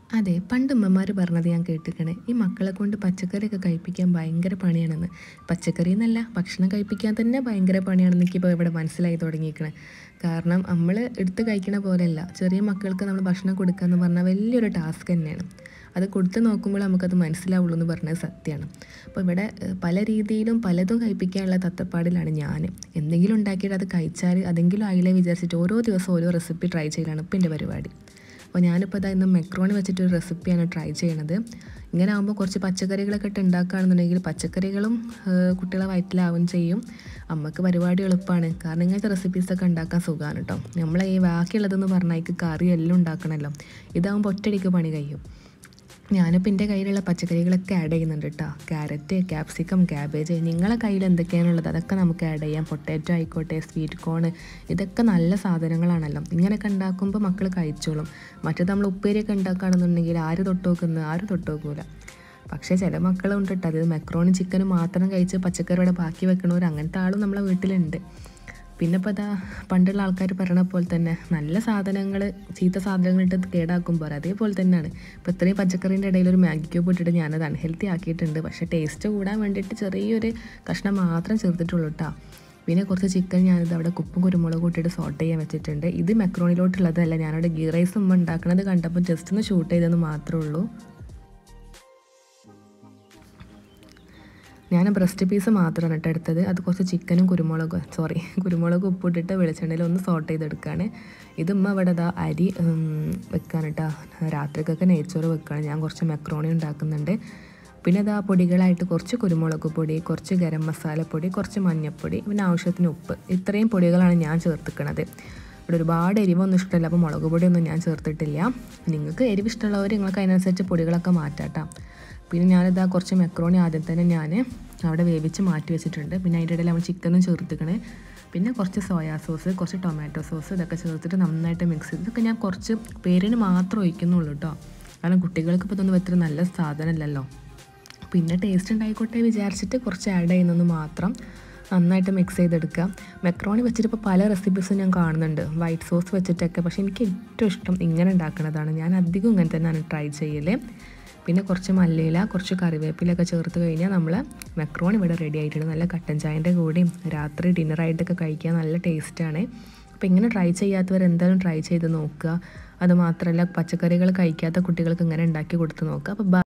അതെ പണ്ട് ഉമ്മമാർ പറഞ്ഞത് ഞാൻ കേട്ടിരിക്കണേ ഈ മക്കളെ കൊണ്ട് പച്ചക്കറിയൊക്കെ കഴിപ്പിക്കാൻ ഭയങ്കര പണിയാണെന്ന് പച്ചക്കറി എന്നല്ല ഭക്ഷണം കഴിപ്പിക്കാൻ തന്നെ ഭയങ്കര പണിയാണെന്ന് എനിക്കിപ്പോൾ ഇവിടെ മനസ്സിലായി തുടങ്ങിയിരിക്കണേ കാരണം നമ്മൾ എടുത്ത് കഴിക്കണ പോലെയല്ല ചെറിയ മക്കൾക്ക് നമ്മൾ ഭക്ഷണം കൊടുക്കുക എന്ന് പറഞ്ഞാൽ വലിയൊരു ടാസ്ക് തന്നെയാണ് അത് കൊടുത്ത് നോക്കുമ്പോൾ നമുക്കത് മനസ്സിലാവുള്ളൂ എന്ന് പറഞ്ഞത് സത്യമാണ് അപ്പോൾ ഇവിടെ ഏഹ്, പല രീതിയിലും പലതും കഴിപ്പിക്കാനുള്ള തത്തപ്പാടിലാണ് ഞാൻ എന്തെങ്കിലും ഉണ്ടാക്കിയിട്ട് അത് കഴിച്ചാൽ അതെങ്കിലും ആയില്ലേ വിചാരിച്ചിട്ട് ഓരോ ദിവസം ഓരോ റെസിപ്പി ട്രൈ ചെയ്യലാണ് ഇപ്പം എൻ്റെ പരിപാടി അപ്പോൾ ഞാനിപ്പോൾ ഇതാ ഇന്ന് മെക്രോണി വെച്ചിട്ടൊരു റെസിപ്പിയാണ് ട്രൈ ചെയ്യണത് ഇങ്ങനെ ആകുമ്പോൾ കുറച്ച് പച്ചക്കറികളൊക്കെ ഇട്ട് ഉണ്ടാക്കുകയാണെന്നുണ്ടെങ്കിൽ പച്ചക്കറികളും ഏഹ്, കുട്ടികളെ വയറ്റിലാവും ചെയ്യും അമ്മക്ക് പരിപാടി എളുപ്പമാണ് കാരണം ഇങ്ങനത്തെ റെസിപ്പീസൊക്കെ ഉണ്ടാക്കാൻ സുഖമാണ് കേട്ടോ നമ്മളെ ഈ ബാക്കിയുള്ളതെന്ന് പറഞ്ഞാൽ എനിക്ക് കറി എല്ലാം ഉണ്ടാക്കണമല്ലോ ഇതാകുമ്പോൾ ഒറ്റയടിക്ക് പണി കഴിയും ഞാനിപ്പോൾ എൻ്റെ കയ്യിലുള്ള പച്ചക്കറികളൊക്കെ ആഡ് ചെയ്യുന്നുണ്ട് കേട്ടോ ക്യാരറ്റ് ക്യാപ്സിക്കം ക്യാബേജ് നിങ്ങളെ കയ്യിൽ എന്തൊക്കെയാണുള്ളത് അതൊക്കെ നമുക്ക് ആഡ് ചെയ്യാം പൊട്ടാറ്റോ ആയിക്കോട്ടെ സ്വീറ്റ് കോൺ ഇതൊക്കെ നല്ല സാധനങ്ങളാണല്ലോ ഇങ്ങനെയൊക്കെ ഉണ്ടാക്കുമ്പോൾ മക്കൾ കഴിച്ചോളും മറ്റേത് നമ്മൾ ഉപ്പേരിയൊക്കെ ഉണ്ടാക്കുകയാണെന്നുണ്ടെങ്കിൽ ആര് തൊട്ട് നോക്കുന്നത് ആരും തൊട്ട് നോക്കൂല പക്ഷേ ചില മക്കളുണ്ട് കേട്ടോ അത് മെക്രോണി ചിക്കനും മാത്രം കഴിച്ച് പച്ചക്കറിയുടെ ബാക്കി വെക്കണവർ അങ്ങനത്തെ ആളും നമ്മളെ വീട്ടിലുണ്ട് പിന്നെ ഇപ്പോൾ അതാ പണ്ടുള്ള ആൾക്കാർ പറയണ പോലെ തന്നെ നല്ല സാധനങ്ങൾ ചീത്ത സാധനങ്ങൾ ഇട്ട് കേടാക്കുമ്പോൾ അതേപോലെ തന്നെയാണ് ഇപ്പോൾ ഇത്രയും പച്ചക്കറീൻ്റെ ഇടയിൽ ഒരു മാഗി ക്യൂബ് ഇട്ടിട്ട് ഞാനത് അൺഹെൽത്തി ആക്കിയിട്ടുണ്ട് പക്ഷേ ടേസ്റ്റ് കൂടാൻ വേണ്ടിയിട്ട് ചെറിയൊരു കഷ്ണം മാത്രം ചേർത്തിട്ടുള്ളൂ കേട്ടോ പിന്നെ കുറച്ച് ചിക്കൻ ഞാനിത് അവിടെ കുപ്പും കുരുമുളകും ഇട്ടിട്ട് സോട്ട് ചെയ്യാൻ വെച്ചിട്ടുണ്ട് ഇത് മെക്രോണിലോട്ടുള്ളതല്ല ഞാനവിടെ ഗീ റൈസ് ഉമ്മ ഉണ്ടാക്കണത് കണ്ടപ്പോൾ ജസ്റ്റ് ഒന്ന് ഷൂട്ട് ചെയ്തെന്ന് മാത്രമേ ഉള്ളൂ ഞാൻ ബ്രസ്റ്റ് പീസ് മാത്രമാണ് കേട്ടോ എടുത്തത് അത് കുറച്ച് ചിക്കനും കുരുമുളകും സോറി കുരുമുളകും ഉപ്പിട്ടിട്ട് വെളിച്ചെണ്ണയിൽ ഒന്ന് സോട്ട് ചെയ്തെടുക്കുകയാണ് ഇത് ഉമ്മ ഇവിടെ ദാ അരി ഉം, വെക്കാണ് കേട്ടോ രാത്രിക്കൊക്കെ നെയ്ച്ചോറ് വെക്കുകയാണ് ഞാൻ കുറച്ച് മെക്രോണി ഉണ്ടാക്കുന്നുണ്ട് പിന്നെ ഇതാ പൊടികളായിട്ട് കുറച്ച് കുരുമുളക് പൊടി കുറച്ച് ഗരം മസാലപ്പൊടി കുറച്ച് മഞ്ഞൾപ്പൊടി പിന്നെ ആവശ്യത്തിന് ഉപ്പ് ഇത്രയും പൊടികളാണ് ഞാൻ ചേർത്തിക്കണത് ഇവിടെ ഒരുപാട് എരിവൊന്നും ഇഷ്ടമല്ല അപ്പോൾ മുളക് പൊടിയൊന്നും ഞാൻ ചേർത്തിട്ടില്ല നിങ്ങൾക്ക് എരിവ് ഇഷ്ടമുള്ളവർ നിങ്ങൾക്ക് അതിനനുസരിച്ച് പൊടികളൊക്കെ മാറ്റാട്ടോ പിന്നെ ഞാനിതാ കുറച്ച് മെക്രോണി ആദ്യം തന്നെ ഞാൻ അവിടെ വേവിച്ച് മാറ്റി വെച്ചിട്ടുണ്ട് പിന്നെ അതിൻ്റെ ഇടയിൽ നമ്മൾ ചിക്കനും ചേർത്തിക്കണേ പിന്നെ കുറച്ച് സോയാ സോസ് കുറച്ച് ടൊമാറ്റോ സോസ് ഇതൊക്കെ ചേർത്തിട്ട് നന്നായിട്ട് മിക്സ് ചെയ്ത് ഇതൊക്കെ ഞാൻ കുറച്ച് പേരിന് മാത്രം ഒഴിക്കുന്നുള്ളൂ കേട്ടോ കാരണം കുട്ടികൾക്ക് ഇപ്പോൾ ഇതൊന്നും ഇത്ര നല്ല സാധനമല്ലല്ലോ പിന്നെ ടേസ്റ്റ് ഉണ്ടായിക്കോട്ടെ വിചാരിച്ചിട്ട് കുറച്ച് ആഡ് ചെയ്യുന്നത് മാത്രം നന്നായിട്ട് മിക്സ് ചെയ്തെടുക്കുക മെക്രോണി വെച്ചിട്ട് ഇപ്പോൾ പല റെസിപ്പീസും ഞാൻ കാണുന്നുണ്ട് വൈറ്റ് സോസ് വെച്ചിട്ടൊക്കെ പക്ഷേ എനിക്ക് ഏറ്റവും ഇഷ്ടം ഇങ്ങനെ ഉണ്ടാക്കുന്നതാണ് ഞാൻ അധികം ഇങ്ങനെ തന്നെയാണ് ട്രൈ ചെയ്യൽ പിന്നെ കുറച്ച് മല്ലിയില കുറച്ച് കറിവേപ്പിലൊക്കെ ചേർത്ത് കഴിഞ്ഞാൽ നമ്മൾ മെക്രോണി ഇവിടെ റെഡി ആയിട്ടുണ്ട് നല്ല കട്ടൻ ചായൻ്റെ കൂടെയും രാത്രി ഡിന്നറായിട്ടൊക്കെ കഴിക്കാൻ നല്ല ടേസ്റ്റാണ് അപ്പോൾ ഇങ്ങനെ ട്രൈ ചെയ്യാത്തവർ എന്തായാലും ട്രൈ ചെയ്ത് നോക്കുക അത് മാത്രമല്ല പച്ചക്കറികൾ കഴിക്കാത്ത കുട്ടികൾക്ക് ഇങ്ങനെ ഉണ്ടാക്കി കൊടുത്ത് നോക്കുക അപ്പോൾ